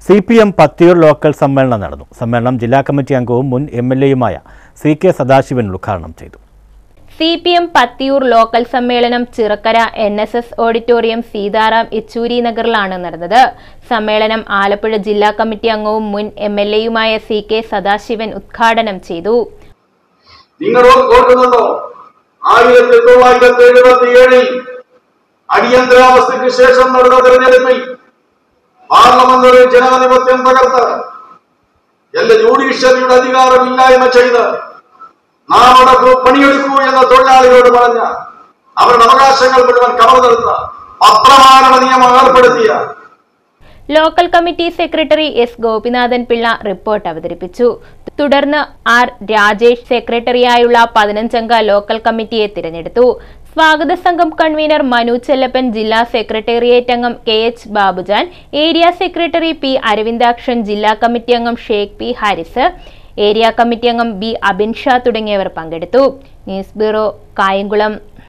C P M Pathiyoor local സമ്മേളനം നടന്നു സമ്മേളനം ജില്ലാ കമ്മിറ്റി അംഗവും മുൻ എം എൽ എയുമായ സി കെ സദാശിവൻ ഉദ്ഘാടനം ചെയ്തു C P M Pathiyoor local സമ്മേളനം Chirakkara N S S auditorium Sitaram Yechury നഗറിലാണ് നടന്നത് സമ്മേളനം ആലപ്പുഴ ജില്ലാ കമ്മിറ്റി അംഗവും മുൻ എം എൽ എയുമായ സി കെ സദാശിവൻ ഉദ്ഘാടനം ചെയ്തു നിങ്ങൾ ഓർക്കുന്നുണ്ടോ ആയിരത്തി തൊള്ളായിരത്തി എഴുപത്തി ഏഴിൽ അടിയന്തരാവസ്ഥയ്ക്ക് ശേഷം നടന്ന തെരഞ്ഞെടുപ്പിൽ പാർലമെന്ററി ജനാധിപത്യം തകർത്ത് എല്ലാ ജുഡീഷ്യറിയുടെ അധികാരമില്ലായ്മ ചെയ്ത് നാം അടക്കൂ പണിയെടുക്കൂ എന്ന തൊഴിലാളികളോട് പറഞ്ഞ അവരുടെ അവകാശങ്ങൾ മുഴുവൻ കവർന്നെടുത്ത് പത്രമാരണ നിയമം ഏർപ്പെടുത്തിയ local committee secretary S Gopinathan Pillai report അവതരിപ്പിച്ചു തുടർന്ന് ആർ രാജേഷ് സെക്രട്ടറിയായുള്ള പതിനഞ്ചംഗ ലോക്കൽ കമ്മിറ്റിയെ തിരഞ്ഞെടുത്തു സ്വാഗത സംഘം കൺവീനർ മനു ചെല്ലപ്പൻ ജില്ലാ സെക്രട്ടേറിയറ്റ് അംഗം K H Babujan area secretary P Aravindakshan ജില്ലാ കമ്മിറ്റി അംഗം Sheikh P Haris area committee അംഗം ബി അബിൻ ഷാ തുടങ്ങിയവർ പങ്കെടുത്തു ന്യൂസ് ബ്യൂറോ കായംകുളം